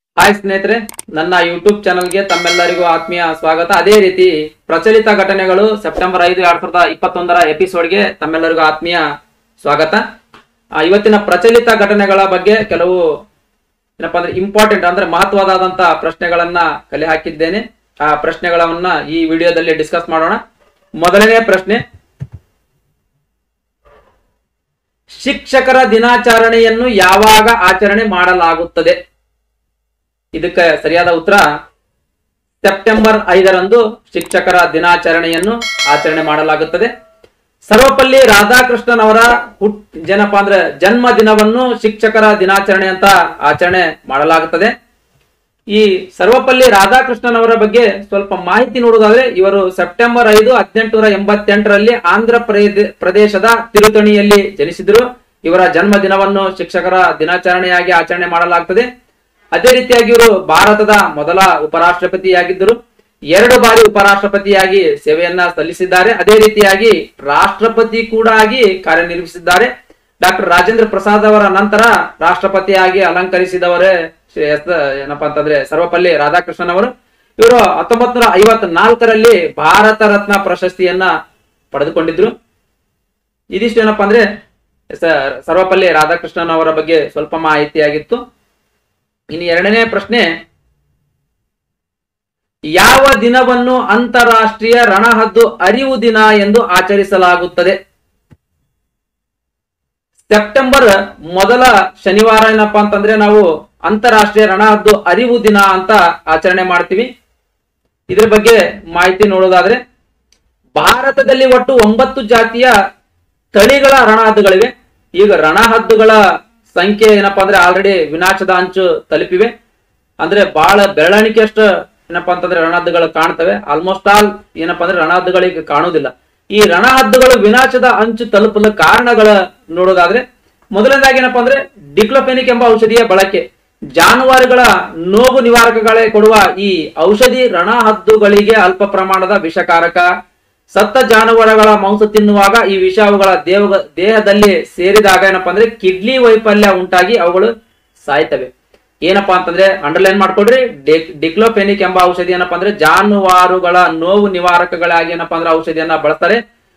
hi ಸ್ನೇಹಿತರೆ ನನ್ನ YouTube ಚಾನಲ್ಗೆ ತಮ್ಮೆಲ್ಲರಿಗೂ ಆತ್ಮೀಯ ಸ್ವಾಗತ ಅದೇ ರೀತಿ ಪ್ರಚಲಿತ ಘಟನೆಗಳು ಸೆಪ್ಟೆಂಬರ್ ಐದು ಎರಡ್ ಸಾವಿರದ ಇಪ್ಪತ್ತೊಂದರ ಎಪಿಸೋಡ್ಗೆ ತಮ್ಮೆಲ್ಲರಿಗೂ ಆತ್ಮೀಯ ಸ್ವಾಗತ ಆ, ಇವತ್ತಿನ ಪ್ರಚಲಿತ ಘಟನೆಗಳ ಬಗ್ಗೆ ಕೆಲವು ಏನಪ್ಪಾ ಅಂದ್ರೆ ಇಂಪಾರ್ಟೆಂಟ್ ಅಂದ್ರೆ ಮಹತ್ವದಾದಂತ ಪ್ರಶ್ನೆಗಳನ್ನ ಕಲೆ ಹಾಕಿದ್ದೇನೆ ಆ ಪ್ರಶ್ನೆಗಳನ್ನ ಈ ವಿಡಿಯೋದಲ್ಲಿ ಡಿಸ್ಕಸ್ ಮಾಡೋಣ ಮೊದಲನೇ ಪ್ರಶ್ನೆ ಶಿಕ್ಷಕರ ದಿನಾಚರಣೆಯನ್ನು ಯಾವಾಗ ಆಚರಣೆ ಮಾಡಲಾಗುತ್ತದೆ ಇದಕ್ಕೆ ಸರಿಯಾದ ಉತ್ತರ ಸೆಪ್ಟೆಂಬರ್ ಐದರಂದು ಶಿಕ್ಷಕರ ದಿನಾಚರಣೆಯನ್ನು ಆಚರಣೆ ಮಾಡಲಾಗುತ್ತದೆ ಸರ್ವಪಲ್ಲಿ ರಾಧಾಕೃಷ್ಣನ್ ಅವರ ಹುಟ್ ಏನಪ್ಪಾ ಅಂದ್ರೆ ಜನ್ಮ ದಿನವನ್ನು ಶಿಕ್ಷಕರ ದಿನಾಚರಣೆ ಅಂತ ಆಚರಣೆ ಮಾಡಲಾಗುತ್ತದೆ ಈ ಸರ್ವಪಲ್ಲಿ ರಾಧಾಕೃಷ್ಣನ್ ಅವರ ಬಗ್ಗೆ ಸ್ವಲ್ಪ ಮಾಹಿತಿ ನೋಡುವುದಾದ್ರೆ ಇವರು ಸೆಪ್ಟೆಂಬರ್ ಐದು ಹದಿನೆಂಟುನೂರ ಎಂಬತ್ತೆಂಟರಲ್ಲಿ ಆಂಧ್ರ ಪ್ರದೇ- ಪ್ರದೇಶದ ತಿರುತಣಿಯಲ್ಲಿ ಜನಿಸಿದರು ಇವರ ಜನ್ಮ ದಿನವನ್ನು ಶಿಕ್ಷಕರ ದಿನಾಚರಣೆಯಾಗಿ ಆಚರಣೆ ಮಾಡಲಾಗುತ್ತದೆ ಅದೇ ರೀತಿಯಾಗಿ ಇವರು ಭಾರತದ ಮೊದಲ ಉಪರಾಷ್ಟ್ರಪತಿಯಾಗಿದ್ದರು ಎರಡು ಬಾರಿ ಉಪರಾಷ್ಟ್ರಪತಿಯಾಗಿ ಸೇವೆಯನ್ನ ಸಲ್ಲಿಸಿದ್ದಾರೆ ಅದೇ ರೀತಿಯಾಗಿ ರಾಷ್ಟ್ರಪತಿ ಕೂಡ ಆಗಿ ಕಾರ್ಯನಿರ್ವಹಿಸಿದ್ದಾರೆ ಡಾಕ್ಟರ್ ರಾಜೇಂದ್ರ ಪ್ರಸಾದ್ ಅವರ ನಂತರ ರಾಷ್ಟ್ರಪತಿಯಾಗಿ ಅಲಂಕರಿಸಿದವರೇ ಶ್ರೀ ಎಸ್ ಏನಪ್ಪಾ ಅಂತಂದ್ರೆ ಸರ್ವಪಲ್ಲಿ ರಾಧಾಕೃಷ್ಣನ್ ಅವರು ಇವರು ಹತ್ತೊಂಬತ್ ನೂರ ಐವತ್ ನಾಲ್ಕರಲ್ಲಿ ಭಾರತ ರತ್ನ ಪ್ರಶಸ್ತಿಯನ್ನ ಪಡೆದುಕೊಂಡಿದ್ರು ಇದಿಷ್ಟು ಏನಪ್ಪಾ ಅಂದ್ರೆ ಸ- ಸರ್ವಪಲ್ಲಿ ರಾಧಾಕೃಷ್ಣನ್ ಅವರ ಬಗ್ಗೆ ಸ್ವಲ್ಪ ಮಾಹಿತಿಯಾಗಿತ್ತು ಇನ್ನು ಎರಡನೇ ಪ್ರಶ್ನೆ ಯಾವ ದಿನವನ್ನು ಅಂತಾರಾಷ್ಟ್ರೀಯ ರಣಹದ್ದು ಅರಿವು ದಿನ ಎಂದು ಆಚರಿಸಲಾಗುತ್ತದೆ ಸೆಪ್ಟೆಂಬರ್ ಮೊದಲ ಶನಿವಾರ ಏನಪ್ಪಾ ಅಂತಂದ್ರೆ ನಾವು ಅಂತಾರಾಷ್ಟ್ರೀಯ ರಣಹದ್ದು ಅರಿವು ದಿನ ಅಂತ ಆಚರಣೆ ಮಾಡ್ತೀವಿ ಇದ್ರ ಬಗ್ಗೆ ಮಾಹಿತಿ ನೋಡೋದಾದ್ರೆ ಭಾರತದಲ್ಲಿ ಒಟ್ಟು ಒಂಬತ್ತು ಜಾತಿಯ ತಳಿಗಳ ರಣಹದ್ದುಗಳಿವೆ ಈಗ ರಣಹದ್ದುಗಳ ಸಂಖ್ಯೆ ಏನಪ್ಪಾ ಅಂದ್ರೆ ಆಲ್ರೆಡಿ ವಿನಾಶದ ಅಂಚು ತಲುಪಿವೆ ಅಂದ್ರೆ ಬಹಳ ಬೆರಳಿಕೆಯಷ್ಟು ಏನಪ್ಪಾ ಅಂತಂದ್ರೆ ರಣಹದ್ದುಗಳು ಕಾಣ್ತವೆ ಆಲ್ಮೋಸ್ಟ್ ಆಲ್ ಏನಪ್ಪಾ ಅಂದ್ರೆ ರಣಹದ್ದುಗಳಿಗೆ ಕಾಣುವುದಿಲ್ಲ ಈ ರಣಹದ್ದುಗಳು ವಿನಾಶದ ಅಂಚು ತಲುಪಲು ಕಾರಣಗಳ ನೋಡೋದಾದ್ರೆ ಮೊದಲನೇದಾಗಿ ಏನಪ್ಪಾ ಅಂದ್ರೆ ಡಿಕ್ಲೋಫೆನಿಕ್ ಎಂಬ ಔಷಧಿಯ ಬಳಕೆ ಜಾನುವಾರುಗಳ ನೋವು ನಿವಾರಕಗಳೇ ಕೊಡುವ ಈ ಔಷಧಿ ರಣಹದ್ದುಗಳಿಗೆ ಅಲ್ಪ ಪ್ರಮಾಣದ ವಿಷಕಾರಕ ಸತ್ತ ಜಾನುವಾರುಗಳ ಮಾಂಸ ತಿನ್ನುವಾಗ ಈ ವಿಷ ಅವುಗಳ ದೇವ ದೇಹದಲ್ಲಿ ಸೇರಿದಾಗ ಏನಪ್ಪಾ ಅಂದ್ರೆ ಕಿಡ್ನಿ ವೈಫಲ್ಯ ಉಂಟಾಗಿ ಅವುಗಳು ಸಾಯ್ತವೆ ಏನಪ್ಪಾ ಅಂತಂದ್ರೆ ಅಂಡರ್ಲೈನ್ ಮಾಡ್ಕೊಡ್ರಿ ಡಿ- ಡಿಕ್ಲೋಫೆನಿಕ್ ಎಂಬ ಔಷಧಿ ಏನಪ್ಪಾ ಅಂದ್ರೆ ಜಾನುವಾರುಗಳ ನೋವು ನಿವಾರಕಗಳಾಗಿ ಏನಪ್ಪಾ ಅಂದ್ರೆ ಔಷಧಿಯನ್ನ ಬಳಸ್ತಾರೆ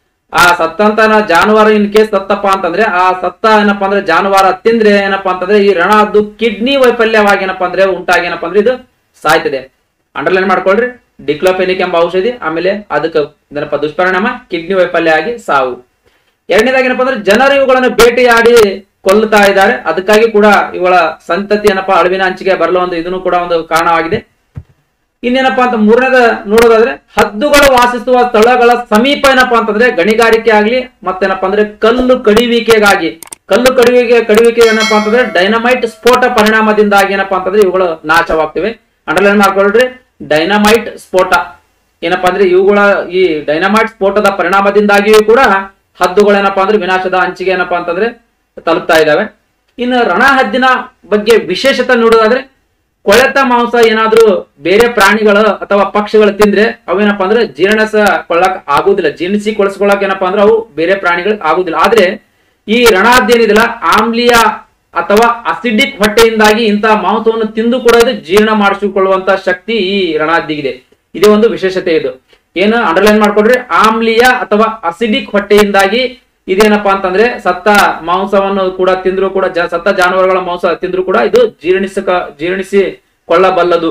ಆ ಸತ್ತಂತನ ಜಾನುವಾರು ಇನ್ ಕೇಸ್ ಸತ್ತಪ್ಪ ಅಂತಂದ್ರೆ ಆ ಸತ್ತ ಏನಪ್ಪಾ ಅಂದ್ರೆ ಜಾನುವಾರ ತಿಂದ್ರೆ ಏನಪ್ಪಾ ಅಂತಂದ್ರೆ ಈ ರಣ ಅದು ಕಿಡ್ನಿ ವೈಫಲ್ಯವಾಗಿ ಏನಪ್ಪಾ ಅಂದ್ರೆ ಉಂಟಾಗಿ ಏನಪ್ಪಾ ಅಂದ್ರೆ ಇದು ಸಾಯ್ತದೆ ಅಂಡರ್ಲೈನ್ ಮಾಡ್ಕೊಳ್ರಿ ಡಿಕ್ಲೋಫೆನಿಕ್ ಎಂಬ ಔಷಧಿ ಆಮೇಲೆ ಅದಕ್ಕೆ ಏನಪ್ಪಾ ದುಷ್ಪರಿಣಾಮ ಕಿಡ್ನಿ ವೈಫಲ್ಯ ಆಗಿ ಸಾವು ಎರಡನೇದಾಗಿ ಏನಪ್ಪಾ ಅಂದ್ರೆ ಜನರು ಇವುಗಳನ್ನು ಬೇಟೆಯಾಡಿ ಕೊಲ್ಲುತ್ತಾ ಇದ್ದಾರೆ ಅದಕ್ಕಾಗಿ ಕೂಡ ಇವುಗಳ ಸಂತತಿ ಏನಪ್ಪಾ ಅಳಿವಿನ ಅಂಚಿಗೆ ಬರಲು ಒಂದು ಇದನ್ನು ಕೂಡ ಒಂದು ಕಾರಣವಾಗಿದೆ ಇನ್ನೇನಪ್ಪಾ ಅಂತ ಮೂರನೇದ ನೋಡೋದಾದ್ರೆ ಹದ್ದುಗಳು ವಾಸಿಸುವ ಸ್ಥಳಗಳ ಸಮೀಪ ಏನಪ್ಪಾ ಅಂತಂದ್ರೆ ಗಣಿಗಾರಿಕೆ ಆಗ್ಲಿ ಮತ್ತೇನಪ್ಪಾ ಅಂದ್ರೆ ಕಲ್ಲು ಕಡಿವಿಕೆಗಾಗಿ ಕಲ್ಲು ಕಡಿವಿಕೆ ಕಡಿವಿಕೆ ಏನಪ್ಪಾ ಅಂತಂದ್ರೆ ಡೈನಮೈಟ್ ಸ್ಫೋಟ ಪರಿಣಾಮದಿಂದಾಗಿ ಏನಪ್ಪಾ ಅಂತಂದ್ರೆ ಇವುಗಳು ನಾಶವಾಗ್ತಿವೆ ಅಂಡರ್ಲೈನ್ ಮಾಡ್ಕೊಳ್ರಿ ಡೈನಮೈಟ್ ಸ್ಫೋಟ ಏನಪ್ಪಾ ಅಂದ್ರೆ ಇವುಗಳ ಈ ಡೈನಮೈಟ್ ಸ್ಫೋಟದ ಪರಿಣಾಮದಿಂದಾಗಿಯೂ ಕೂಡ ಹದ್ದುಗಳೇನಪ್ಪಾ ಅಂದ್ರೆ ವಿನಾಶದ ಅಂಚಿಗೆ ಏನಪ್ಪಾ ಅಂತಂದ್ರೆ ತಲುಪ್ತಾ ಇದಾವೆ ಇನ್ನು ರಣಹದ್ದಿನ ಬಗ್ಗೆ ವಿಶೇಷತೆ ನೋಡೋದಾದ್ರೆ ಕೊಳೆತ ಮಾಂಸ ಏನಾದ್ರೂ ಬೇರೆ ಪ್ರಾಣಿಗಳು ಅಥವಾ ಪಕ್ಷಿಗಳು ತಿಂದ್ರೆ ಅವೇನಪ್ಪಾ ಅಂದ್ರೆ ಜೀರ್ಣಿಸಕೊಳ್ಳಕ್ ಆಗುದಿಲ್ಲ ಜೀರ್ಣಿಸಿ ಕೊಳಿಸ್ಕೊಳಕ್ ಏನಪ್ಪಾ ಅಂದ್ರೆ ಅವು ಬೇರೆ ಪ್ರಾಣಿಗಳು ಆಗುದಿಲ್ಲ ಆದ್ರೆ ಈ ರಣಹದ್ದು ಏನಿದಿಲ್ಲ ಆಮ್ಲೀಯ ಅಥವಾ ಅಸಿಡಿಕ್ ಹೊಟ್ಟೆಯಿಂದಾಗಿ ಇಂತಹ ಮಾಂಸವನ್ನು ತಿಂದು ಕೂಡ ಇದು ಜೀರ್ಣ ಮಾಡಿಸಿಕೊಳ್ಳುವಂತ ಶಕ್ತಿ ಈ ರಣಹದ್ದಿಗಿದೆ ಇದೇ ಒಂದು ವಿಶೇಷತೆ ಇದು ಏನು ಅಂಡರ್ಲೈನ್ ಮಾಡ್ಕೊಡ್ರಿ ಆಮ್ಲೀಯ ಅಥವಾ ಅಸಿಡಿಕ್ ಹೊಟ್ಟೆಯಿಂದಾಗಿ ಇದೇನಪ್ಪಾ ಅಂತಂದ್ರೆ ಸತ್ತ ಮಾಂಸವನ್ನು ಕೂಡ ತಿಂದ್ರು ಕೂಡ ಜ- ಸತ್ತ ಜಾನುವಾರುಗಳ ಮಾಂಸ ತಿಂದ್ರು ಕೂಡ ಇದು ಜೀರ್ಣಿಸಕ ಜೀರ್ಣಿಸಿಕೊಳ್ಳಬಲ್ಲದು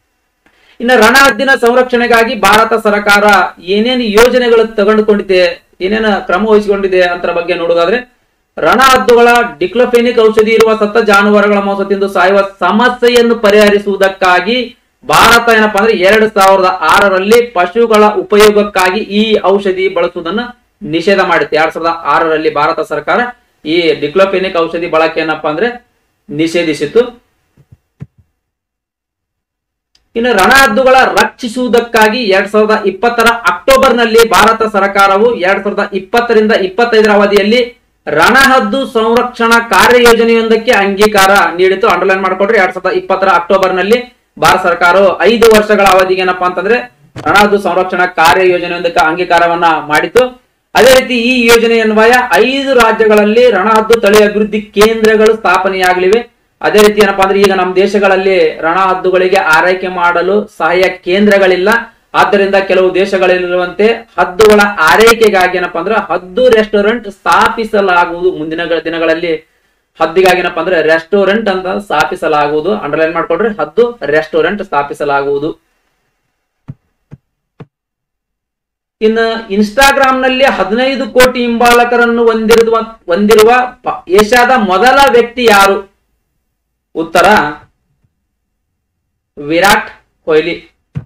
ಇನ್ನು ರಣಹದ್ದಿನ ಸಂರಕ್ಷಣೆಗಾಗಿ ಭಾರತ ಸರ್ಕಾರ ಏನೇನು ಯೋಜನೆಗಳು ತಗೊಂಡುಕೊಂಡಿದೆ ಏನೇನು ಕ್ರಮ ವಹಿಸಿಕೊಂಡಿದೆ ಅಂತ ಬಗ್ಗೆ ನೋಡೋದಾದ್ರೆ ರಣಹದ್ದುಗಳ ಡಿಕ್ಲೋಫೆನಿಕ್ ಔಷಧಿ ಇರುವ ಸತ್ತ ಜಾನುವಾರುಗಳ ಮಾಂಸ ತಿಂದು ಸಾಯುವ ಸಮಸ್ಯೆಯನ್ನು ಪರಿಹರಿಸುವುದಕ್ಕಾಗಿ ಭಾರತ ಏನಪ್ಪಾ ಅಂದ್ರೆ ಎರಡ್ ಸಾವಿರದ ಆರರಲ್ಲಿ ಪಶುಗಳ ಉಪಯೋಗಕ್ಕಾಗಿ ಈ ಔಷಧಿ ಬಳಸುವುದನ್ನು ನಿಷೇಧ ಮಾಡಿತ್ತು ಎರಡ್ ಸಾವಿರದ ಆರರಲ್ಲಿ ಭಾರತ ಸರ್ಕಾರ ಈ ಡಿಕ್ಲೋಫೆನಿಕ್ ಔಷಧಿ ಬಳಕೆ ಏನಪ್ಪಾ ಅಂದ್ರೆ ನಿಷೇಧಿಸಿತ್ತು ಇನ್ನು ರಣಹದ್ದುಗಳ ರಕ್ಷಿಸುವುದಕ್ಕಾಗಿ ಎರಡ್ ಸಾವಿರದ ಇಪ್ಪತ್ತರ ಅಕ್ಟೋಬರ್ ನಲ್ಲಿ ಭಾರತ ಸರ್ಕಾರವು ಎರಡ್ ಸಾವಿರದ ಇಪ್ಪತ್ತರಿಂದ ಇಪ್ಪತ್ತೈದರ ಅವಧಿಯಲ್ಲಿ ರಣಹದ್ದು ಸಂರಕ್ಷಣಾ ಕಾರ್ಯಯೋಜನೆಯೊಂದಕ್ಕೆ ಅಂಗೀಕಾರ ನೀಡಿತು ಅಂಡರ್ಲೈನ್ ಮಾಡ್ಕೊಡ್ರಿ ಎರಡ್ ಸಾವಿರದ ಇಪ್ಪತ್ತರ ಅಕ್ಟೋಬರ್ ನಲ್ಲಿ ಭಾರತ ಸರ್ಕಾರವು ಐದು ವರ್ಷಗಳ ಅವಧಿಗೆ ಏನಪ್ಪಾ ಅಂತಂದ್ರೆ ರಣಹದ್ದು ಸಂರಕ್ಷಣಾ ಕಾರ್ಯಯೋಜನೆಯೊಂದಕ್ಕೆ ಅಂಗೀಕಾರವನ್ನ ಮಾಡಿತು ಅದೇ ರೀತಿ ಈ ಯೋಜನೆ ಅನ್ವಯ ಐದು ರಾಜ್ಯಗಳಲ್ಲಿ ರಣಹದ್ದು ತಳಿ ಅಭಿವೃದ್ಧಿ ಕೇಂದ್ರಗಳು ಸ್ಥಾಪನೆಯಾಗಲಿವೆ ಅದೇ ರೀತಿ ಏನಪ್ಪಾ ಅಂದ್ರೆ ಈಗ ನಮ್ಮ ದೇಶಗಳಲ್ಲಿ ರಣ ಹದ್ದುಗಳಿಗೆ ಆರೈಕೆ ಮಾಡಲು ಸಹಾಯ ಕೇಂದ್ರಗಳಿಲ್ಲ ಆದ್ದರಿಂದ ಕೆಲವು ದೇಶಗಳಲ್ಲಿರುವಂತೆ ಹದ್ದುಗಳ ಆರೈಕೆಗಾಗಿ ಏನಪ್ಪಾ ಅಂದ್ರೆ ಹದ್ದು ರೆಸ್ಟೋರೆಂಟ್ ಸ್ಥಾಪಿಸಲಾಗುವುದು ಮುಂದಿನ ಗಳ- ದಿನಗಳಲ್ಲಿ ಹದ್ದಿಗಾಗಿ ಏನಪ್ಪಾ ಅಂದ್ರೆ ರೆಸ್ಟೋರೆಂಟ್ ಅಂತ ಸ್ಥಾಪಿಸಲಾಗುವುದು ಅಂಡರ್ಲೈನ್ ಮಾಡ್ಕೊಡ್ರಿ ಹದ್ದು ರೆಸ್ಟೋರೆಂಟ್ ಸ್ಥಾಪಿಸಲಾಗುವುದು ಇನ್ನು ಇನ್ಸ್ಟಾಗ್ರಾಮ್ ನಲ್ಲಿ ಹದಿನೈದು ಕೋಟಿ ಹಿಂಬಾಲಕರನ್ನು ಹೊಂದಿರುವ ಹೊಂದಿರುವ ಪ- ಏಷ್ಯಾದ ಮೊದಲ ವ್ಯಕ್ತಿ ಯಾರು ಉತ್ತರ ವಿರಾಟ್ ಕೊಹ್ಲಿ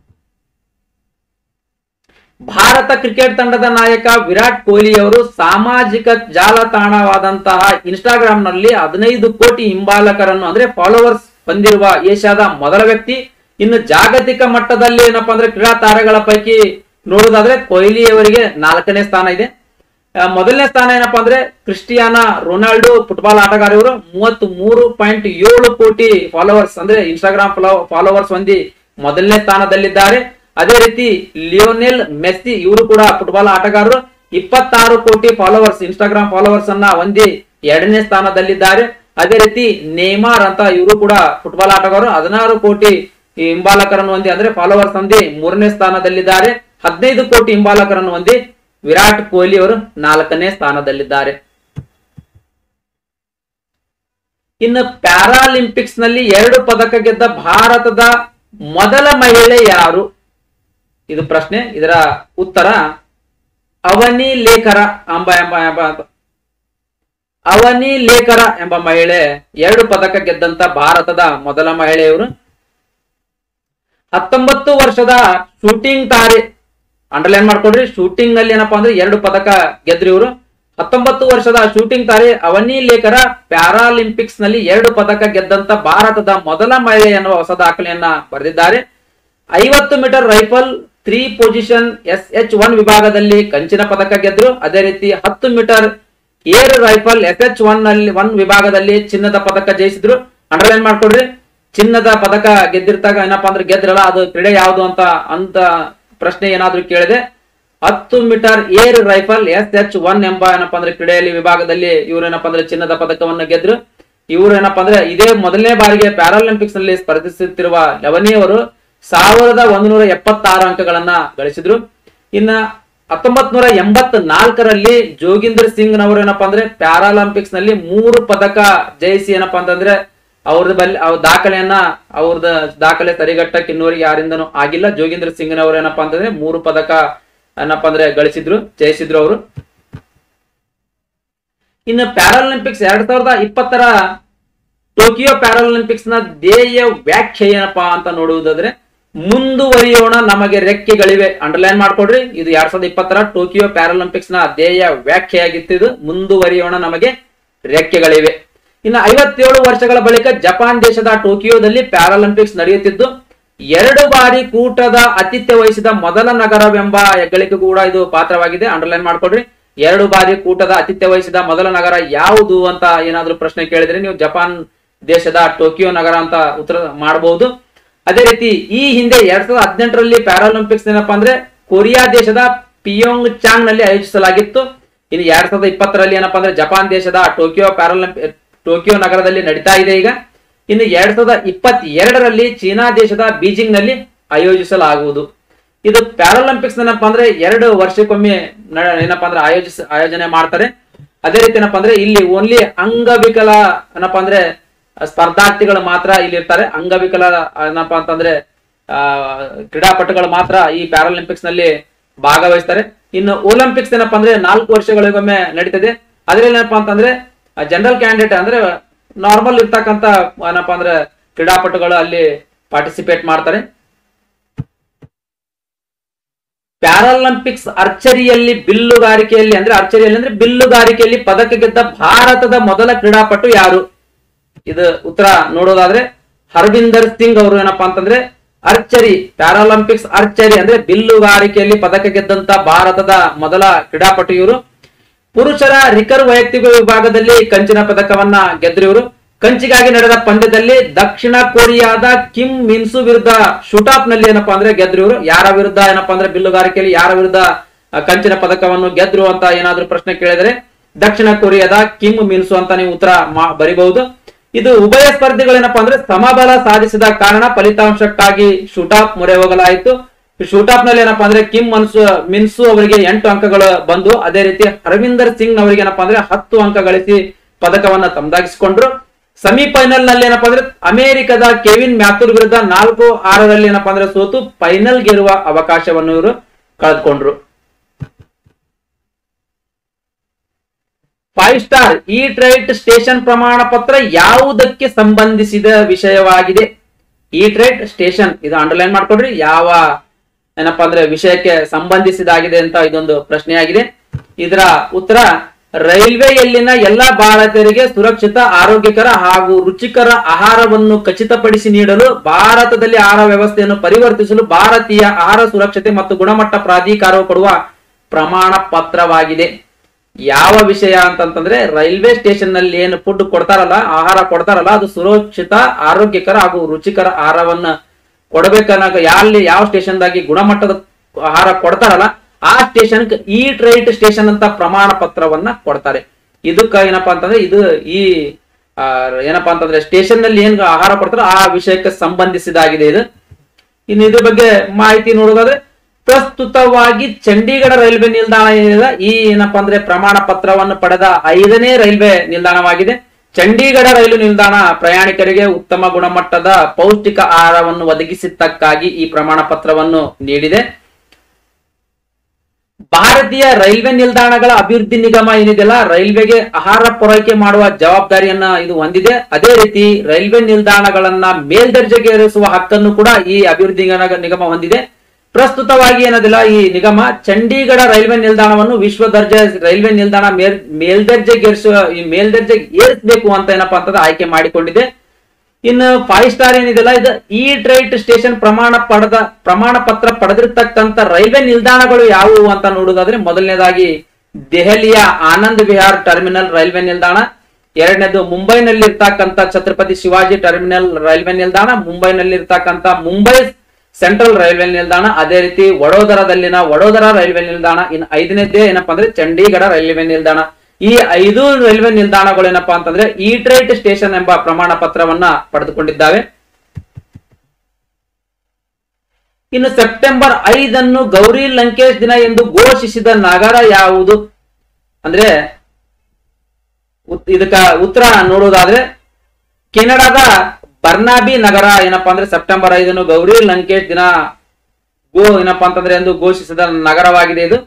ಭಾರತ ಕ್ರಿಕೆಟ್ ತಂಡದ ನಾಯಕ ವಿರಾಟ್ ಕೊಹ್ಲಿ ಅವರು ಸಾಮಾಜಿಕ ಜಾಲತಾಣವಾದಂತಹ ಇನ್ಸ್ಟಾಗ್ರಾಮ್ ನಲ್ಲಿ ಹದಿನೈದು ಕೋಟಿ ಹಿಂಬಾಲಕರನ್ನು ಅಂದ್ರೆ ಫಾಲೋವರ್ಸ್ ಹೊಂದಿರುವ ಏಷ್ಯಾದ ಮೊದಲ ವ್ಯಕ್ತಿ ಇನ್ನು ಜಾಗತಿಕ ಮಟ್ಟದಲ್ಲಿ ಏನಪ್ಪಾ ಅಂದ್ರೆ ಕ್ರೀಡಾ ತಾರೆಗಳ ಪೈಕಿ ನೋಡೋದಾದ್ರೆ ಕೊಹ್ಲಿ ಅವರಿಗೆ ನಾಲ್ಕನೇ ಸ್ಥಾನ ಇದೆ ಆ, ಮೊದಲನೇ ಸ್ಥಾನ ಏನಪ್ಪಾ ಅಂದ್ರೆ ಕ್ರಿಸ್ಟಿಯಾನ ರೊನಾಲ್ಡೋ ಫುಟ್ಬಾಲ್ ಆಟಗಾರ ಇವರು ಮೂವತ್ತ್ ಮೂರು ಪಾಯಿಂಟ್ ಏಳು ಕೋಟಿ ಫಾಲೋವರ್ಸ್ ಅಂದ್ರೆ ಇನ್ಸ್ಟಾಗ್ರಾಮ್ ಫಾಲೋವರ್ಸ್ ಹೊಂದಿ ಮೊದಲನೇ ಸ್ಥಾನದಲ್ಲಿದ್ದಾರೆ ಅದೇ ರೀತಿ ಲಿಯೋನೆಲ್ ಮೆಸ್ಸಿ ಇವರು ಕೂಡ ಫುಟ್ಬಾಲ್ ಆಟಗಾರರು ಇಪ್ಪತ್ತಾರು ಕೋಟಿ ಫಾಲೋವರ್ಸ್ ಇನ್ಸ್ಟಾಗ್ರಾಮ್ ಫಾಲೋವರ್ಸ್ ಅನ್ನ ಹೊಂದಿ ಎರಡನೇ ಸ್ಥಾನದಲ್ಲಿದ್ದಾರೆ ಅದೇ ರೀತಿ ನೇಮಾರ್ ಅಂತ ಇವರು ಕೂಡ ಫುಟ್ಬಾಲ್ ಆಟಗಾರರು ಹದಿನಾರು ಕೋಟಿ ಈ ಹಿಂಬಾಲಕರನ್ನು ಹೊಂದಿ ಅಂದ್ರೆ ಫಾಲೋವರ್ಸ್ ಹೊಂದಿ ಮೂರನೇ ಸ್ಥಾನದಲ್ಲಿದ್ದಾರೆ ಹದಿನೈದು ಕೋಟಿ ಹಿಂಬಾಲಕರನ್ನು ಹೊಂದಿ ವಿರಾಟ್ ಕೊಹ್ಲಿ ಅವರು ನಾಲ್ಕನೇ ಸ್ಥಾನದಲ್ಲಿದ್ದಾರೆ ಇನ್ನು ಪ್ಯಾರಾಲಿಂಪಿಕ್ಸ್ ನಲ್ಲಿ ಎರಡು ಪದಕ ಗೆದ್ದ ಭಾರತದ ಮೊದಲ ಮಹಿಳೆ ಯಾರು ಇದು ಪ್ರಶ್ನೆ ಇದರ ಉತ್ತರ ಅವನಿ ಲೇಖರ ಎಂಬ ಎಂಬ ಎಂಬ ಅವನಿ ಲೇಖರ ಎಂಬ ಮಹಿಳೆ ಎರಡು ಪದಕ ಗೆದ್ದಂತ ಭಾರತದ ಮೊದಲ ಮಹಿಳೆಯವರು ಹತ್ತೊಂಬತ್ತು ವರ್ಷದ ಶೂಟಿಂಗ್ ತಾರೆ ಅಂಡರ್ಲೈನ್ ಮಾಡ್ಕೊಡ್ರಿ ಶೂಟಿಂಗ್ ನಲ್ಲಿ ಏನಪ್ಪಾ ಅಂದ್ರೆ ಎರಡು ಪದಕ ಗೆದ್ರಿ ಇವರು ಹತ್ತೊಂಬತ್ತು ವರ್ಷದ ಶೂಟಿಂಗ್ ತಾರೆ ಅವನಿ ಲೇಖರ ಪ್ಯಾರಾಲಿಂಪಿಕ್ಸ್ ನಲ್ಲಿ ಎರಡು ಪದಕ ಗೆದ್ದಂತ ಭಾರತದ ಮೊದಲ ಮಹಿಳೆ ಎನ್ನುವ ಹೊಸ ದಾಖಲೆಯನ್ನ ಬರೆದಿದ್ದಾರೆ ಐವತ್ತು metre rifle three position S H one ವಿಭಾಗದಲ್ಲಿ ಕಂಚಿನ ಪದಕ ಗೆದ್ರು ಅದೇ ರೀತಿ ಹತ್ತು metre air rifle S H one ನಲ್ಲಿ ಒನ್ ವಿಭಾಗದಲ್ಲಿ ಚಿನ್ನದ ಪದಕ ಜಯಿಸಿದ್ರು ಅಂಡರ್ಲೈನ್ ಮಾಡ್ಕೊಡ್ರಿ ಚಿನ್ನದ ಪದಕ ಗೆದ್ದಿರ್ತಾಗ ಏನಪ್ಪಾ ಅಂದ್ರೆ ಗೆದ್ರಲ್ಲ ಅದು ಕ್ರೀಡೆ ಯಾವುದು ಅಂತ ಅಂತ ಪ್ರಶ್ನೆ ಏನಾದ್ರೂ ಕೇಳಿದೆ ಹತ್ತು metre air rifle S H one ಎಂಬ ಏನಪ್ಪಾ ಅಂದ್ರೆ ಕ್ರೀಡೆಯಲ್ಲಿ ವಿಭಾಗದಲ್ಲಿ ಇವ್ರು ಏನಪ್ಪಾ ಅಂದ್ರೆ ಚಿನ್ನದ ಪದಕವನ್ನು ಗೆದ್ರು ಇವರು ಏನಪ್ಪಾ ಅಂದ್ರೆ ಇದೇ ಮೊದಲನೇ ಬಾರಿಗೆ ಪ್ಯಾರಾಲಿಂಪಿಕ್ಸ್ ನಲ್ಲಿ ಸ್ಪರ್ಧಿಸುತ್ತಿರುವ ಲವನಿಯವರು ಸಾವಿರದ ಒಂದನೂರ ಎಪ್ಪತ್ತಾರು ಅಂಕಗಳನ್ನ ಗಳಿಸಿದ್ರು ಇನ್ನ ಹತ್ತೊಂಬತ್ ನೂರ ಎಂಬತ್ ನಾಲ್ಕರಲ್ಲಿ ಜೋಗಿಂದರ್ ಸಿಂಗ್ ನವರು ಏನಪ್ಪಾ ಅಂದ್ರೆ ಪ್ಯಾರಾಲಿಂಪಿಕ್ಸ್ ನಲ್ಲಿ ಮೂರು ಪದಕ ಜಯಿಸಿ ಏನಪ್ಪಾ ಅಂತಂದ್ರೆ ಅವ್ರದ್ದು ಬಲ್ಲಿ ಅವ್ರ ದಾಖಲೆಯನ್ನ ಅವ್ರದ್ದು ದಾಖಲೆ ಸರಿಗಟ್ಟಕ್ಕೆ ಇನ್ನೂರಿಗೆ ಯಾರಿಂದನೂ ಆಗಿಲ್ಲ ಜೋಗಿಂದ್ರ ಸಿಂಗ್ನವರು ಏನಪ್ಪಾ ಅಂತಂದ್ರೆ ಮೂರು ಪದಕ ಏನಪ್ಪಾ ಅಂದ್ರೆ ಗಳಿಸಿದ್ರು ಜಯಿಸಿದ್ರು ಅವರು ಇನ್ನು ಪ್ಯಾರಾಲಿಂಪಿಕ್ಸ್ ಎರಡ್ ಸಾವಿರದ ಇಪ್ಪತ್ತರ ಟೋಕಿಯೋ ಪ್ಯಾರಾಲಿಂಪಿಕ್ಸ್ ನ ಧ್ಯೇಯ ವ್ಯಾಖ್ಯೆ ಏನಪ್ಪಾ ಅಂತ ನೋಡುವುದಾದ್ರೆ ಮುಂದುವರಿಯೋಣ ನಮಗೆ ರೆಕ್ಕೆಗಳಿವೆ ಅಂಡರ್ಲೈನ್ ಮಾಡ್ಕೊಡ್ರಿ ಇದು ಎರಡ್ ಸಾವಿರದ ಇಪ್ಪತ್ತರ ಟೋಕಿಯೋ ಪ್ಯಾರಾಲಿಂಪಿಕ್ಸ್ ನ ಧ್ಯೇಯ ವ್ಯಾಖ್ಯೆಯಾಗಿತ್ತು ಇದು ಮುಂದುವರಿಯೋಣ ನಮಗೆ ರೆಕ್ಕೆಗಳಿವೆ ಇನ್ನು ಐವತ್ತೇಳು ವರ್ಷಗಳ ಬಳಿಕ ಜಪಾನ್ ದೇಶದ ಟೋಕಿಯೋದಲ್ಲಿ ಪ್ಯಾರಾಲಿಂಪಿಕ್ಸ್ ನಡೆಯುತ್ತಿದ್ದು ಎರಡು ಬಾರಿ ಕೂಟದ ಆತಿಥ್ಯ ವಹಿಸಿದ ಮೊದಲ ನಗರವೆಂಬ ಹೆಗ್ಗಳಿಕೆ ಕೂಡ ಇದು ಪಾತ್ರವಾಗಿದೆ ಅಂಡರ್ಲೈನ್ ಮಾಡ್ಕೊಡ್ರಿ ಎರಡು ಬಾರಿ ಕೂಟದ ಆತಿಥ್ಯ ವಹಿಸಿದ ಮೊದಲ ನಗರ ಯಾವುದು ಅಂತ ಏನಾದ್ರೂ ಪ್ರಶ್ನೆ ಕೇಳಿದ್ರೆ ನೀವು ಜಪಾನ್ ದೇಶದ ಟೋಕಿಯೋ ನಗರ ಅಂತ ಉತ್ತರ ಮಾಡಬಹುದು ಅದೇ ರೀತಿ ಈ ಹಿಂದೆ ಎರಡ್ ಸಾವಿರದ ಹದಿನೆಂಟರಲ್ಲಿ ಪ್ಯಾರಾಲಿಂಪಿಕ್ಸ್ ಏನಪ್ಪಾ ಅಂದ್ರೆ ಕೊರಿಯಾ ದೇಶದ ಪಿಯೋಂಗ್ ಚಾಂಗ್ ನಲ್ಲಿ ಆಯೋಜಿಸಲಾಗಿತ್ತು ಇನ್ನು ಎರಡ್ ಸಾವಿರದ ಇಪ್ಪತ್ತರಲ್ಲಿ ಏನಪ್ಪಾ ಅಂದ್ರೆ ಜಪಾನ್ ದೇಶದ ಟೋಕಿಯೋ ಪ್ಯಾರಾಲಿಂಪಿಕ್ ಟೋಕಿಯೋ ನಗರದಲ್ಲಿ ನಡೀತಾ ಇದೆ ಈಗ ಇನ್ನು ಎರಡ್ ಸಾವಿರದ ಇಪ್ಪತ್ತೆರಡರಲ್ಲಿ ಚೀನಾ ದೇಶದ ಬೀಜಿಂಗ್ ನಲ್ಲಿ ಆಯೋಜಿಸಲಾಗುವುದು ಇದು ಪ್ಯಾರಾಲಿಂಪಿಕ್ಸ್ ಏನಪ್ಪಾ ಅಂದ್ರೆ ಎರಡು ವರ್ಷಕ್ಕೊಮ್ಮೆ ನ- ಏನಪ್ಪಾ ಅಂದ್ರೆ ಆಯೋಜಿಸ ಆಯೋಜನೆ ಮಾಡ್ತಾರೆ ಅದೇ ರೀತಿ ಏನಪ್ಪಾ ಅಂದ್ರೆ ಇಲ್ಲಿ ಓನ್ಲಿ ಅಂಗವಿಕಲ ಏನಪ್ಪಾ ಅಂದ್ರೆ ಸ್ಪರ್ಧಾರ್ಥಿಗಳು ಮಾತ್ರ ಇಲ್ಲಿ ಇರ್ತಾರೆ ಅಂಗವಿಕಲ ಏನಪ್ಪಾ ಅಂತಂದ್ರೆ ಆ ಕ್ರೀಡಾಪಟುಗಳು ಮಾತ್ರ ಈ ಪ್ಯಾರಾಲಿಂಪಿಕ್ಸ್ ನಲ್ಲಿ ಭಾಗವಹಿಸ್ತಾರೆ ಇನ್ನು ಒಲಿಂಪಿಕ್ಸ್ ಏನಪ್ಪಾ ಅಂದ್ರೆ ನಾಲ್ಕು ವರ್ಷಗಳಿಗೊಮ್ಮೆ ನಡೀತದೆ ಅದ್ರಲ್ಲಿ ಏನಪ್ಪಾ ಅಂತಂದ್ರೆ ಜನರಲ್ ಕ್ಯಾಂಡಿಡೇಟ್ ಅಂದ್ರೆ ನಾರ್ಮಲ್ ಇರ್ತಕ್ಕಂತ ಏನಪ್ಪಾ ಅಂದ್ರೆ ಕ್ರೀಡಾಪಟುಗಳು ಅಲ್ಲಿ ಪಾರ್ಟಿಸಿಪೇಟ್ ಮಾಡ್ತಾರೆ ಪ್ಯಾರಾಲಿಂಪಿಕ್ಸ್ ಅರ್ಚರಿಯಲ್ಲಿ ಬಿಲ್ಲುಗಾರಿಕೆಯಲ್ಲಿ ಅಂದ್ರೆ ಅರ್ಚರಿಯಲ್ಲಿ ಅಂದ್ರೆ ಬಿಲ್ಲುಗಾರಿಕೆಯಲ್ಲಿ ಪದಕ ಗೆದ್ದ ಭಾರತದ ಮೊದಲ ಕ್ರೀಡಾಪಟು ಯಾರು ಇದು ಉತ್ತರ ನೋಡೋದಾದ್ರೆ ಹರ್ವಿಂದರ್ ಸಿಂಗ್ ಅವರು ಏನಪ್ಪಾ ಅಂತಂದ್ರೆ ಅರ್ಚರಿ ಪ್ಯಾರಾಲಿಂಪಿಕ್ಸ್ ಅರ್ಚರಿ ಅಂದ್ರೆ ಬಿಲ್ಲುಗಾರಿಕೆಯಲ್ಲಿ ಪದಕ ಗೆದ್ದಂತ ಭಾರತದ ಮೊದಲ ಕ್ರೀಡಾಪಟು ಇವರು ಪುರುಷರ ರಿಕರ್ ವೈಯಕ್ತಿಕ ವಿಭಾಗದಲ್ಲಿ ಕಂಚಿನ ಪದಕವನ್ನ ಗೆದ್ರು ಇವರು ಕಂಚಿಗಾಗಿ ನಡೆದ ಪಂದ್ಯದಲ್ಲಿ ದಕ್ಷಿಣ ಕೊರಿಯಾದ ಕಿಮ್ ಮಿನ್ಸು ವಿರುದ್ಧ ಶೂಟಾಪ್ ನಲ್ಲಿ ಏನಪ್ಪಾ ಅಂದ್ರೆ ಗೆದ್ರು ಇವರು ಯಾರ ವಿರುದ್ಧ ಏನಪ್ಪಾ ಅಂದ್ರೆ ಬಿಲ್ಲುಗಾರಿಕೆಯಲ್ಲಿ ಯಾರ ವಿರುದ್ಧ ಆ, ಕಂಚಿನ ಪದಕವನ್ನು ಗೆದ್ರು ಅಂತ ಏನಾದ್ರೂ ಪ್ರಶ್ನೆ ಕೇಳಿದರೆ ದಕ್ಷಿಣ ಕೊರಿಯಾದ ಕಿಮ್ ಮಿನ್ಸು ಅಂತ ನೀವು ಉತ್ತರ ಮಾ- ಬರಿಬಹುದು ಇದು ಉಭಯ ಸ್ಪರ್ಧಿಗಳೇನಪ್ಪಾ ಅಂದ್ರೆ ಸಮಬಲ ಸಾಧಿಸಿದ ಕಾರಣ ಫಲಿತಾಂಶಕ್ಕಾಗಿ ಶೂಟಾಪ್ ಮೊರೆ ಹೋಗಲಾಯಿತು ಶೂಟಾಪ್ ನಲ್ಲಿ ಏನಪ್ಪಾ ಅಂದ್ರೆ ಕಿಮ್ ಮನ್ಸು ಮಿನ್ಸು ಅವರಿಗೆ ಎಂಟು ಅಂಕಗಳು ಬಂದು ಅದೇ ರೀತಿ ಹರವಿಂದರ್ ಸಿಂಗ್ ಅವರಿಗೆ ಏನಪ್ಪಾ ಅಂದ್ರೆ ಹತ್ತು ಅಂಕ ಗಳಿಸಿ ಪದಕವನ್ನ ತಮ್ಮದಾಗಿಸಿಕೊಂಡ್ರು ಸೆಮಿಫೈನಲ್ ನಲ್ಲಿ ಏನಪ್ಪಾ ಅಂದ್ರೆ ಅಮೆರಿಕದ ಕೆವಿನ್ ಮ್ಯಾಥೂರ್ ವಿರುದ್ಧ ನಾಲ್ಕು ಆರರಲ್ಲಿ ಏನಪ್ಪಾ ಅಂದ್ರೆ ಸೋತು ಫೈನಲ್ ಗೆರುವ ಅವಕಾಶವನ್ನು ಇವರು ಕಳೆದುಕೊಂಡ್ರು ಫೈವ್ ಸ್ಟಾರ್ ಈ ಟ್ರೈಟ್ ಸ್ಟೇಷನ್ ಪ್ರಮಾಣ ಪತ್ರ ಯಾವುದಕ್ಕೆ ಸಂಬಂಧಿಸಿದ ವಿಷಯವಾಗಿದೆ ಈ ಟ್ರೈಟ್ ಸ್ಟೇಷನ್ ಇದು ಅಂಡರ್ಲೈನ್ ಮಾಡ್ಕೊಡ್ರಿ ಯಾವ ಏನಪ್ಪಾ ಅಂದ್ರೆ ವಿಷಯಕ್ಕೆ ಸಂಬಂಧಿಸಿದಾಗಿದೆ ಅಂತ ಇದೊಂದು ಪ್ರಶ್ನೆಯಾಗಿದೆ ಇದರ ಉತ್ತರ ರೈಲ್ವೆಯಲ್ಲಿನ ಎಲ್ಲಾ ಭಾರತೀಯರಿಗೆ ಸುರಕ್ಷಿತ ಆರೋಗ್ಯಕರ ಹಾಗೂ ರುಚಿಕರ ಆಹಾರವನ್ನು ಖಚಿತಪಡಿಸಿ ನೀಡಲು ಭಾರತದಲ್ಲಿ ಆಹಾರ ವ್ಯವಸ್ಥೆಯನ್ನು ಪರಿವರ್ತಿಸಲು ಭಾರತೀಯ ಆಹಾರ ಸುರಕ್ಷತೆ ಮತ್ತು ಗುಣಮಟ್ಟ ಪ್ರಾಧಿಕಾರವು ಕೊಡುವ ಪ್ರಮಾಣ ಪತ್ರವಾಗಿದೆ ಯಾವ ವಿಷಯ ಅಂತಂತಂದ್ರೆ ರೈಲ್ವೆ ಸ್ಟೇಷನ್ ನಲ್ಲಿ ಏನು ಫುಡ್ ಕೊಡ್ತಾರಲ್ಲ ಆಹಾರ ಕೊಡ್ತಾರಲ್ಲ ಅದು ಸುರಕ್ಷಿತ ಆರೋಗ್ಯಕರ ಹಾಗೂ ರುಚಿಕರ ಆಹಾರವನ್ನ ಕೊಡಬೇಕನ್ನಾಗ ಯಾರಲ್ಲಿ ಯಾವ ಸ್ಟೇಷನ್ದಾಗಿ ಗುಣಮಟ್ಟದ ಆಹಾರ ಕೊಡ್ತಾರಲ್ಲ ಆ ಸ್ಟೇಷನ್ ಈ ಟ್ರೈಟ್ ಸ್ಟೇಷನ್ ಅಂತ ಪ್ರಮಾಣ ಪತ್ರವನ್ನ ಕೊಡ್ತಾರೆ ಇದಕ್ಕ ಏನಪ್ಪಾ ಅಂತಂದ್ರೆ ಇದು ಈ ಆ, ಏನಪ್ಪಾ ಅಂತಂದ್ರೆ ಸ್ಟೇಷನ್ ನಲ್ಲಿ ಏನ್ ಆಹಾರ ಕೊಡ್ತಾರೋ ಆ ವಿಷಯಕ್ಕೆ ಸಂಬಂಧಿಸಿದಾಗಿದೆ ಇದು ಇನ್ನು ಇದ್ರ ಬಗ್ಗೆ ಮಾಹಿತಿ ನೋಡೋದಾದ್ರೆ ಪ್ರಸ್ತುತವಾಗಿ ಚಂಡೀಗಢ ರೈಲ್ವೆ ನಿಲ್ದಾಣ ಏನಿದೆ ಈ ಏನಪ್ಪಾ ಅಂದ್ರೆ ಪ್ರಮಾಣ ಪತ್ರವನ್ನು ಪಡೆದ ಐದನೇ ರೈಲ್ವೆ ನಿಲ್ದಾಣವಾಗಿದೆ ಚಂಡೀಗಢ ರೈಲು ನಿಲ್ದಾಣ ಪ್ರಯಾಣಿಕರಿಗೆ ಉತ್ತಮ ಗುಣಮಟ್ಟದ ಪೌಷ್ಟಿಕ ಆಹಾರವನ್ನು ಒದಗಿಸಿದ್ದಕ್ಕಾಗಿ ಈ ಪ್ರಮಾಣ ಪತ್ರವನ್ನು ನೀಡಿದೆ ಭಾರತೀಯ ರೈಲ್ವೆ ನಿಲ್ದಾಣಗಳ ಅಭಿವೃದ್ಧಿ ನಿಗಮ ಏನಿದೆಯಲ್ಲ ರೈಲ್ವೆಗೆ ಆಹಾರ ಪೂರೈಕೆ ಮಾಡುವ ಜವಾಬ್ದಾರಿಯನ್ನ ಇದು ಹೊಂದಿದೆ ಅದೇ ರೀತಿ ರೈಲ್ವೆ ನಿಲ್ದಾಣಗಳನ್ನ ಮೇಲ್ದರ್ಜೆಗೇರಿಸುವ ಹಕ್ಕನ್ನು ಕೂಡ ಈ ಅಭಿವೃದ್ಧಿ ನಿಗಮ- ನಿಗಮ ಹೊಂದಿದೆ ಪ್ರಸ್ತುತವಾಗಿ ಏನದಿಲ್ಲ ಈ ನಿಗಮ ಚಂಡೀಗಢ ರೈಲ್ವೆ ನಿಲ್ದಾಣವನ್ನು ವಿಶ್ವ ದರ್ಜೆ ರೈಲ್ವೆ ನಿಲ್ದಾಣ ಮೇಲ್ ಮೇಲ್ದರ್ಜೆಗೇರಿಸುವ ಈ ಮೇಲ್ದರ್ಜೆ ಏರಿಸಬೇಕು ಅಂತ ಏನಪ್ಪಾ ಅಂತಂದ್ರೆ ಆಯ್ಕೆ ಮಾಡಿಕೊಂಡಿದೆ ಇನ್ನು ಫೈವ್ ಸ್ಟಾರ್ ಏನಿದೆಲ್ಲ ಇದು ಈ ಟ್ರೈಟ್ ಸ್ಟೇಷನ್ ಪ್ರಮಾಣ ಪಡೆದ ಪ್ರಮಾಣ ಪತ್ರ ಪಡೆದಿರ್ತಕ್ಕಂಥ ರೈಲ್ವೆ ನಿಲ್ದಾಣಗಳು ಯಾವುವು ಅಂತ ನೋಡುವುದಾದ್ರೆ ಮೊದಲನೇದಾಗಿ ದೆಹಲಿಯ ಆನಂದ್ ವಿಹಾರ್ ಟರ್ಮಿನಲ್ ರೈಲ್ವೆ ನಿಲ್ದಾಣ ಎರಡನೇದು ಮುಂಬೈನಲ್ಲಿ ಇರ್ತಕ್ಕಂಥ ಛತ್ರಪತಿ ಶಿವಾಜಿ ಟರ್ಮಿನಲ್ ರೈಲ್ವೆ ನಿಲ್ದಾಣ ಮುಂಬೈನಲ್ಲಿ ಇರ್ತಕ್ಕಂಥ ಮುಂಬೈ ಸೆಂಟ್ರಲ್ ರೈಲ್ವೆ ನಿಲ್ದಾಣ ಅದೇ ರೀತಿ ವಡೋದರದಲ್ಲಿನ ವಡೋದರ ರೈಲ್ವೆ ನಿಲ್ದಾಣ ಇನ್ನು ಐದನೇದೇ ಏನಪ್ಪಾ ಅಂದ್ರೆ ಚಂಡೀಗಢ ರೈಲ್ವೆ ನಿಲ್ದಾಣ ಈ ಐದು ರೈಲ್ವೆ ನಿಲ್ದಾಣಗಳು ಏನಪ್ಪಾ ಅಂತಂದ್ರೆ ಈ ಟ್ರೈಟ್ ಸ್ಟೇಷನ್ ಎಂಬ ಪ್ರಮಾಣ ಪತ್ರವನ್ನ ಪಡೆದುಕೊಂಡಿದ್ದಾವೆ ಇನ್ನು ಸೆಪ್ಟೆಂಬರ್ ಐದನ್ನು ಗೌರಿ ಲಂಕೇಶ್ ದಿನ ಎಂದು ಘೋಷಿಸಿದ ನಗರ ಯಾವುದು ಅಂದ್ರೆ ಉತ್- ಇದಕ್ಕ ಉತ್ತರ ನೋಡುವುದಾದ್ರೆ ಕೆನಡಾದ ಬರ್ನಾಬಿ ನಗರ ಏನಪ್ಪಾ ಅಂದ್ರೆ ಸೆಪ್ಟೆಂಬರ್ ಐದನ್ನು ಗೌರಿ ಲಂಕೇಶ್ ದಿನ ಗೋ ಏನಪ್ಪಾ ಅಂತಂದ್ರೆ ಎಂದು ಘೋಷಿಸಿದ ನಗರವಾಗಿದೆ ಇದು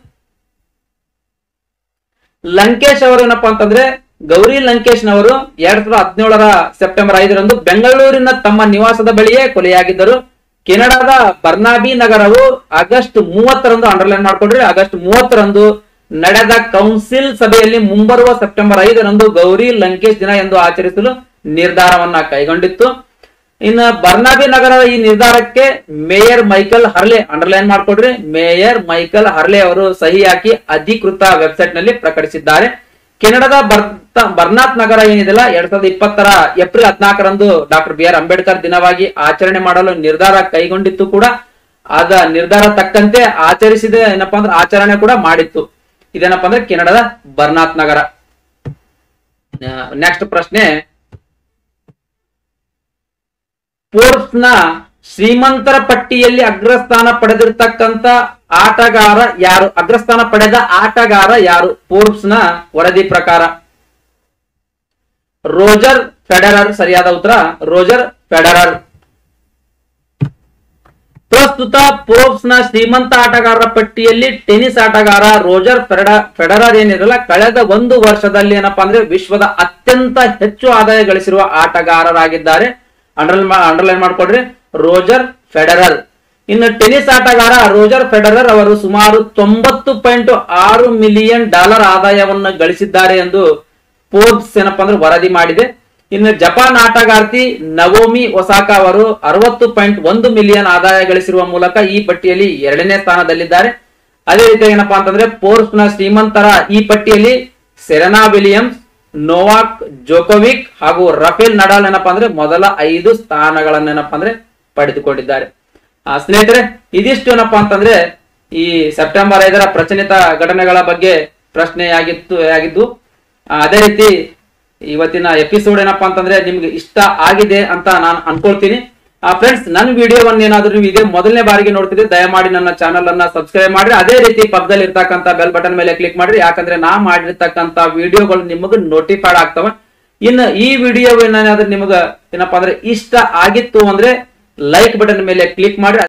ಲಂಕೇಶ್ ಅವರು ಏನಪ್ಪಾ ಅಂತಂದ್ರೆ ಗೌರಿ ಲಂಕೇಶ್ ನವರು ಎರಡ್ ಸಾವಿರದ ಹದಿನೇಳರ ಸೆಪ್ಟೆಂಬರ್ ಐದರಂದು ಬೆಂಗಳೂರಿನ ತಮ್ಮ ನಿವಾಸದ ಬಳಿಯೇ ಕೊಲೆಯಾಗಿದ್ದರು ಕೆನಡಾದ ಬರ್ನಾಬಿ ನಗರವು ಆಗಸ್ಟ್ ಮೂವತ್ತರಂದು ಅಂಡರ್ಲೈನ್ ಮಾಡ್ಕೊಂಡ್ರೆ ಆಗಸ್ಟ್ ಮೂವತ್ತರಂದು ನಡೆದ ಕೌನ್ಸಿಲ್ ಸಭೆಯಲ್ಲಿ ಮುಂಬರುವ ಸೆಪ್ಟೆಂಬರ್ ಐದರಂದು ಗೌರಿ ಲಂಕೇಶ್ ದಿನ ಎಂದು ಆಚರಿಸಲು ನಿರ್ಧಾರವನ್ನ ಕೈಗೊಂಡಿತ್ತು ಇನ್ನು ಬರ್ನಾಬಿ ನಗರದ ಈ ನಿರ್ಧಾರಕ್ಕೆ ಮೇಯರ್ ಮೈಕಲ್ ಹರ್ಲೆ ಅಂಡರ್ಲೈನ್ ಮಾಡ್ಕೊಡ್ರಿ ಮೇಯರ್ ಮೈಕಲ್ ಹರ್ಲೆ ಅವರು ಸಹಿ ಹಾಕಿ ಅಧಿಕೃತ ವೆಬ್ಸೈಟ್ ನಲ್ಲಿ ಪ್ರಕಟಿಸಿದ್ದಾರೆ ಕೆನಡಾದ ಬರ್ತ ಬರ್ನಾಥ್ ನಗರ ಏನಿದೆಲ್ಲ ಎರಡ್ ಸಾವಿರದ ಇಪ್ಪತ್ತರ ಏಪ್ರಿಲ್ ಹದಿನಾಲ್ಕರಂದು ಡಾಕ್ಟರ್ ಬಿ ಆರ್ ಅಂಬೇಡ್ಕರ್ ದಿನವಾಗಿ ಆಚರಣೆ ಮಾಡಲು ನಿರ್ಧಾರ ಕೈಗೊಂಡಿತ್ತು ಕೂಡ ಅದ ನಿರ್ಧಾರ ತಕ್ಕಂತೆ ಆಚರಿಸಿದ ಏನಪ್ಪಾ ಅಂದ್ರೆ ಆಚರಣೆ ಕೂಡ ಮಾಡಿತ್ತು ಇದೇನಪ್ಪಾ ಅಂದ್ರೆ ಕೆನಡಾದ ಬರ್ನಾಥ್ ನಗರ ನೆಕ್ಸ್ಟ್ ಪ್ರಶ್ನೆ ಫೋರ್ಬ್ಸ್ ನ ಶ್ರೀಮಂತರ ಪಟ್ಟಿಯಲ್ಲಿ ಅಗ್ರಸ್ಥಾನ ಪಡೆದಿರ್ತಕ್ಕಂತ ಆಟಗಾರ ಯಾರು ಅಗ್ರಸ್ಥಾನ ಪಡೆದ ಆಟಗಾರ ಯಾರು ಫೋರ್ಬ್ಸ್ ನ ವರದಿ ಪ್ರಕಾರ ರೋಜರ್ ಫೆಡರರ್ ಸರಿಯಾದ ಉತ್ತರ ರೋಜರ್ ಫೆಡರರ್ ಪ್ರಸ್ತುತ ಫೋರ್ಬ್ಸ್ ನ ಶ್ರೀಮಂತ ಆಟಗಾರರ ಪಟ್ಟಿಯಲ್ಲಿ ಟೆನಿಸ್ ಆಟಗಾರ ರೋಜರ್ ಫೆಡ ಫೆಡರರ್ ಏನಿರಲ್ಲ ಕಳೆದ ಒಂದು ವರ್ಷದಲ್ಲಿ ಏನಪ್ಪಾ ಅಂದ್ರೆ ವಿಶ್ವದ ಅತ್ಯಂತ ಹೆಚ್ಚು ಆದಾಯ ಗಳಿಸಿರುವ ಆಟಗಾರರಾಗಿದ್ದಾರೆ ಅಂಡರ್ಲೈನ್ ಅಂಡರ್ಲೈನ್ ಮಾಡ್ಕೊಡ್ರಿ ರೋಜರ್ ಫೆಡರರ್ ಇನ್ನು ಟೆನಿಸ್ ಆಟಗಾರ ರೋಜರ್ ಫೆಡರರ್ ಅವರು ಸುಮಾರು ತೊಂಬತ್ತು ಪಾಯಿಂಟ್ ಆರು ಮಿಲಿಯನ್ ಡಾಲರ್ ಆದಾಯವನ್ನು ಗಳಿಸಿದ್ದಾರೆ ಎಂದು ಫೋರ್ಬ್ಸ್ ಏನಪ್ಪಾ ಅಂದ್ರೆ ವರದಿ ಮಾಡಿದೆ ಇನ್ನು ಜಪಾನ್ ಆಟಗಾರ್ತಿ ನವೋಮಿ ಒಸಾಕಾ ಅವರು ಅರವತ್ತು ಪಾಯಿಂಟ್ ಒಂದು ಮಿಲಿಯನ್ ಆದಾಯ ಗಳಿಸಿರುವ ಮೂಲಕ ಈ ಪಟ್ಟಿಯಲ್ಲಿ ಎರಡನೇ ಸ್ಥಾನದಲ್ಲಿದ್ದಾರೆ ಅದೇ ರೀತಿ ಏನಪ್ಪಾ ಅಂತಂದ್ರೆ ಫೋರ್ಬ್ಸ್ ನ ಶ್ರೀಮಂತರ ಈ ಪಟ್ಟಿಯಲ್ಲಿ ಸೆರೆನಾ ವಿಲಿಯಮ್ಸ್ ನೋವಾಕ್ ಜೋಕೋವಿಕ್ ಹಾಗೂ ರಫೇಲ್ ನಡಾಲ್ ಏನಪ್ಪಾ ಅಂದ್ರೆ ಮೊದಲ ಐದು ಸ್ಥಾನಗಳನ್ನ ಏನಪ್ಪಾ ಅಂದ್ರೆ ಪಡೆದುಕೊಂಡಿದ್ದಾರೆ ಆ, ಸ್ನೇಹಿತರೆ ಇದಿಷ್ಟು ಏನಪ್ಪಾ ಅಂತಂದ್ರೆ ಈ ಸೆಪ್ಟೆಂಬರ್ ಐದರ ಪ್ರಚಲಿತ ಘಟನೆಗಳ ಬಗ್ಗೆ ಪ್ರಶ್ನೆಯಾಗಿತ್ತು ಆಗಿದ್ದು ಆ, ಅದೇ ರೀತಿ ಇವತ್ತಿನ ಎಪಿಸೋಡ್ ಏನಪ್ಪಾ ಅಂತಂದ್ರೆ ನಿಮ್ಗೆ ಇಷ್ಟ ಆಗಿದೆ ಅಂತ ನಾನು ಅನ್ಕೊಳ್ತೀನಿ ಫ್ರೆಂಡ್ಸ್ ನನ್ನ ವಿಡಿಯೋವನ್ನ ಏನಾದ್ರೂ ನೀವು ಇದೇ ಮೊದಲನೇ ಬಾರಿಗೆ ನೋಡ್ತಿದ್ರೆ ದಯಮಾಡಿ ನನ್ನ ಚಾನಲ್ ಅನ್ನ ಸಬ್ಸ್ಕ್ರೈಬ್ ಮಾಡ್ರಿ ಅದೇ ರೀತಿ ಪಕ್ಕದಲ್ಲಿ ಇರ್ತಕ್ಕಂಥ ಬೆಲ್ ಬಟನ್ ಮೇಲೆ ಕ್ಲಿಕ್ ಮಾಡ್ರಿ ಯಾಕಂದ್ರೆ ನಾ ಮಾಡಿರ್ತಕ್ಕಂಥ ವಿಡಿಯೋಗಳು ನಿಮಗೆ ನೋಟಿಫೈಡ್ ಆಗ್ತವೆ ಇನ್ನು ಈ ವಿಡಿಯೋ ಏನಾದ್ರೂ ನಿಮಗ ಏನಪ್ಪಾ ಅಂದ್ರೆ ಇಷ್ಟ ಆಗಿತ್ತು ಅಂದ್ರೆ ಲೈಕ್ ಬಟನ್ ಮೇಲೆ ಕ್ಲಿಕ್ ಮಾಡ್ರಿ